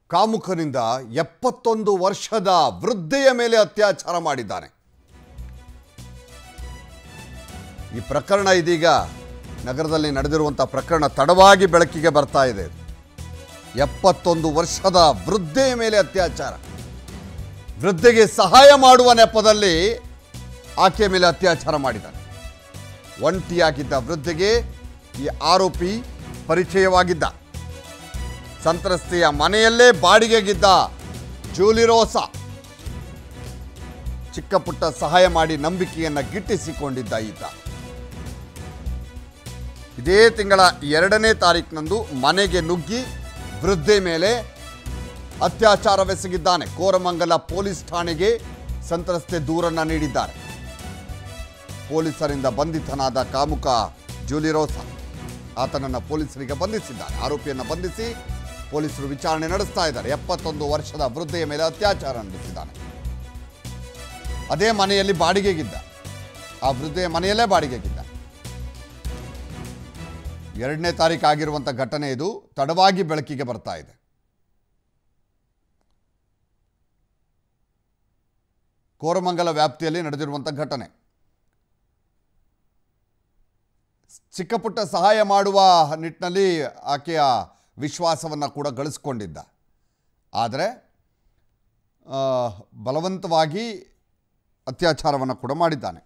ಕಾಮುಕನಿಂದ ಎಪ್ಪತ್ತೊಂದು ವರ್ಷದ ವೃದ್ಧೆಯ ಮೇಲೆ ಅತ್ಯಾಚಾರ ಮಾಡಿದ್ದಾನೆ ಈ ಪ್ರಕರಣ ಇದೀಗ ನಗರದಲ್ಲಿ ನಡೆದಿರುವಂಥ ಪ್ರಕರಣ ತಡವಾಗಿ ಬೆಳಕಿಗೆ ಬರ್ತಾ ಇದೆ ಎಪ್ಪತ್ತೊಂದು ವರ್ಷದ ವೃದ್ಧೆಯ ಮೇಲೆ ಅತ್ಯಾಚಾರ ವೃದ್ಧೆಗೆ ಸಹಾಯ ಮಾಡುವ ನೆಪದಲ್ಲಿ ಆಕೆಯ ಮೇಲೆ ಅತ್ಯಾಚಾರ ಮಾಡಿದ್ದಾನೆ ಒಂಟಿಯಾಗಿದ್ದ ವೃದ್ಧೆಗೆ ಈ ಆರೋಪಿ ಪರಿಚಯವಾಗಿದ್ದ ಸಂತ್ರಸ್ತೆಯ ಮನೆಯಲ್ಲೇ ಬಾಡಿಗೆಗಿದ್ದ ಜೂಲಿರೋಸ ಚಿಕ್ಕ ಪುಟ್ಟ ಸಹಾಯ ಮಾಡಿ ನಂಬಿಕೆಯನ್ನು ಗಿಟ್ಟಿಸಿಕೊಂಡಿದ್ದ ಈತ ಇದೇ ತಿಂಗಳ ಎರಡನೇ ತಾರೀಕಿನಂದು ಮನೆಗೆ ನುಗ್ಗಿ ವೃದ್ಧೆ ಮೇಲೆ ಅತ್ಯಾಚಾರವೆಸಗಿದ್ದಾನೆ ಕೋರಮಂಗಲ ಪೊಲೀಸ್ ಠಾಣೆಗೆ ಸಂತ್ರಸ್ತೆ ದೂರನ್ನ ನೀಡಿದ್ದಾರೆ ಪೊಲೀಸರಿಂದ ಬಂಧಿತನಾದ ಕಾಮುಕ ಜೂಲಿರೋಸ ಆತನನ್ನು ಪೊಲೀಸರಿಗೆ ಬಂಧಿಸಿದ್ದಾರೆ ಆರೋಪಿಯನ್ನು ಬಂಧಿಸಿ ಪೊಲೀಸರು ವಿಚಾರಣೆ ನಡೆಸ್ತಾ ಇದ್ದಾರೆ ಎಪ್ಪತ್ತೊಂದು ವರ್ಷದ ವೃದ್ಧೆಯ ಮೇಲೆ ಅತ್ಯಾಚಾರ ನಡೆಸಿದ್ದಾನೆ ಅದೇ ಮನೆಯಲ್ಲಿ ಬಾಡಿಗೆಗಿದ್ದ ಆ ವೃದ್ಧೆಯ ಮನೆಯಲ್ಲೇ ಬಾಡಿಗೆಗಿದ್ದ ಎರಡನೇ ತಾರೀಕು ಆಗಿರುವಂಥ ಘಟನೆ ಇದು ತಡವಾಗಿ ಬೆಳಕಿಗೆ ಬರ್ತಾ ಇದೆ ಕೋರಮಂಗಲ ವ್ಯಾಪ್ತಿಯಲ್ಲಿ ನಡೆದಿರುವಂಥ ಘಟನೆ ಚಿಕ್ಕ ಪುಟ್ಟ ಸಹಾಯ ಮಾಡುವ ನಿಟ್ಟಿನಲ್ಲಿ ಆಕೆಯ ವಿಶ್ವಾಸವನ್ನು ಕೂಡ ಗಳಿಸ್ಕೊಂಡಿದ್ದ ಆದರೆ ಆ, ಬಲವಂತವಾಗಿ ಅತ್ಯಾಚಾರವನ್ನು ಕೂಡ ಮಾಡಿದ್ದಾನೆ